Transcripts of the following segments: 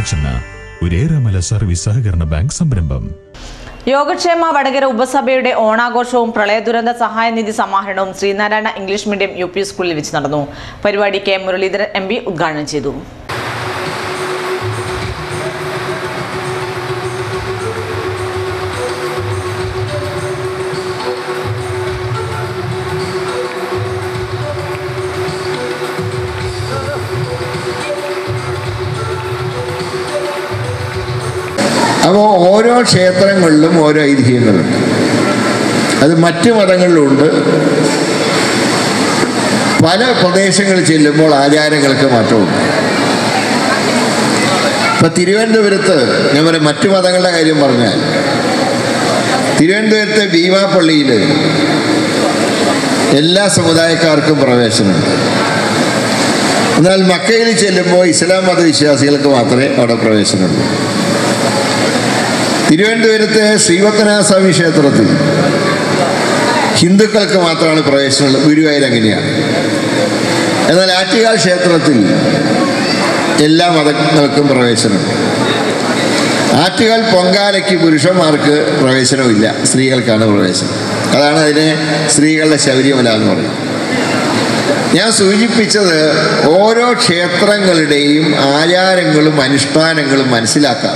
വെളിച്ചെണ്ണ ഒരേറെമല സർവീസ് സഹകരണ ബാങ്ക് സംരംഭം യോഗക്ഷേമ വടകര ഉപസഭയുടെ ഓണാഘോഷവും പ്രളയദുരന്ത സഹായനിധി സമാഹരണവും Sreenarayana English medium U P സ്കൂളിൽ വെച്ച് നടന്നു പരിപാടി കെ മുരളീധരൻ എം പി ഉദ്ഘാടനം ചെയ്തു അപ്പോൾ ഓരോ ക്ഷേത്രങ്ങളിലും ഓരോ ഐതിഹ്യങ്ങളുണ്ട് അത് മറ്റ് മതങ്ങളിലുണ്ട് പല പ്രദേശങ്ങളിൽ ചെല്ലുമ്പോൾ ആചാരങ്ങൾക്ക് മാറ്റമുണ്ട് ഇപ്പൊ തിരുവനന്തപുരത്ത് ഞാൻ പറയാം മറ്റു മതങ്ങളുടെ കാര്യം പറഞ്ഞാൽ തിരുവനന്തപുരത്തെ ഭീമാപ്പള്ളിയിൽ എല്ലാ സമുദായക്കാർക്കും പ്രവേശനമുണ്ട് എന്നാൽ മക്കയിൽ ചെല്ലുമ്പോൾ ഇസ്ലാം മതവിശ്വാസികൾക്ക് മാത്രമേ അവിടെ പ്രവേശനമുള്ളൂ തിരുവനന്തപുരത്തെ ശ്രീപത്മനാഭസ്വാമി ക്ഷേത്രത്തിൽ ഹിന്ദുക്കൾക്ക് മാത്രമാണ് പ്രവേശനമുള്ളത് ഗുരുവായൂർ അങ്ങനെയാണ് എന്നാൽ ആറ്റുകാൽ ക്ഷേത്രത്തിൽ എല്ലാ മതങ്ങൾക്കും പ്രവേശനമുണ്ട് ആറ്റുകാൽ പൊങ്കാലയ്ക്ക് പുരുഷന്മാർക്ക് പ്രവേശനമില്ല സ്ത്രീകൾക്കാണ് പ്രവേശനം അതാണ് അതിനെ സ്ത്രീകളുടെ ശബരിമല എന്ന് പറയുന്നത് ഞാൻ സൂചിപ്പിച്ചത് ഓരോ ക്ഷേത്രങ്ങളുടെയും ആചാരങ്ങളും അനുഷ്ഠാനങ്ങളും മനസ്സിലാക്കാം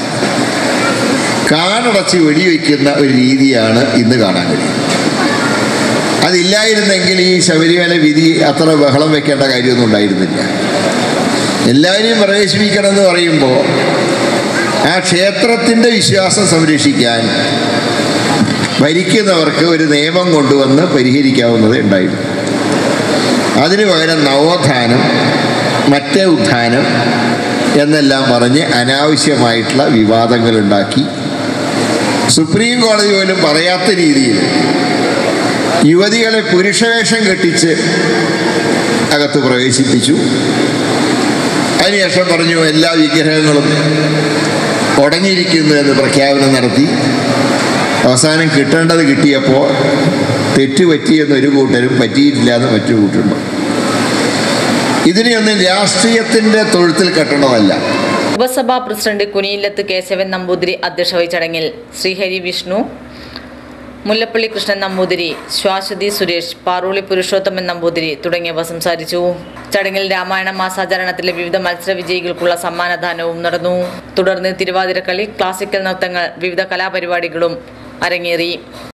കാടടച്ച് വെടിവെക്കുന്ന ഒരു രീതിയാണ് ഇന്ന് കാണാൻ കഴിയുന്നത് അതില്ലായിരുന്നെങ്കിൽ ഈ ശബരിമല വിധി അത്ര ബഹളം വെക്കേണ്ട കാര്യമൊന്നും ഉണ്ടായിരുന്നില്ല എല്ലാവരെയും പ്രവേശിപ്പിക്കണം എന്ന് പറയുമ്പോൾ ആ ക്ഷേത്രത്തിൻ്റെ വിശ്വാസം സംരക്ഷിക്കാൻ ഭരിക്കുന്നവർക്ക് ഒരു നിയമം കൊണ്ടുവന്ന് പരിഹരിക്കാവുന്നതേ ഉണ്ടായിരുന്നു അതിനു പകരം നവോത്ഥാനം മറ്റേ ഉത്ഥാനം എന്നെല്ലാം പറഞ്ഞ് അനാവശ്യമായിട്ടുള്ള വിവാദങ്ങളുണ്ടാക്കി സുപ്രീം കോടതി പോലും പറയാത്ത രീതിയിൽ യുവതികളെ പുരുഷവേഷം കെട്ടിച്ച് അകത്ത് പ്രവേശിപ്പിച്ചു അതിനുശേഷം പറഞ്ഞു എല്ലാ വിഗ്രഹങ്ങളും ഉടഞ്ഞിരിക്കുന്നു എന്ന് പ്രഖ്യാപനം നടത്തി അവസാനം കിട്ടേണ്ടത് കിട്ടിയപ്പോൾ തെറ്റ് പറ്റിയെന്ന് ഒരു കൂട്ടരും പറ്റിയിട്ടില്ല എന്ന് മറ്റു കൂട്ടരുണ്ട് ഇതിനെയൊന്നും രാഷ്ട്രീയത്തിൻ്റെ തൊഴുത്തിൽ കെട്ടേണ്ടതല്ല ഉപസഭാ പ്രസിഡന്റ് കുനിയില്ലത്ത് കേശവൻ നമ്പൂതിരി അധ്യക്ഷ വഹിച്ച ചടങ്ങിൽ ശ്രീഹരി വിഷ്ണു മുല്ലപ്പള്ളി കൃഷ്ണൻ നമ്പൂതിരി ശ്വാശ്വതി സുരേഷ് പാറൂളി പുരുഷോത്തമൻ നമ്പൂതിരി തുടങ്ങിയവർ സംസാരിച്ചു ചടങ്ങിൽ രാമായണ മാസാചരണത്തിലെ വിവിധ മത്സര വിജയികൾക്കുള്ള സമ്മാനദാനവും നടന്നു തുടർന്ന് തിരുവാതിരക്കളി ക്ലാസിക്കൽ നൃത്തങ്ങൾ വിവിധ കലാപരിപാടികളും അരങ്ങേറി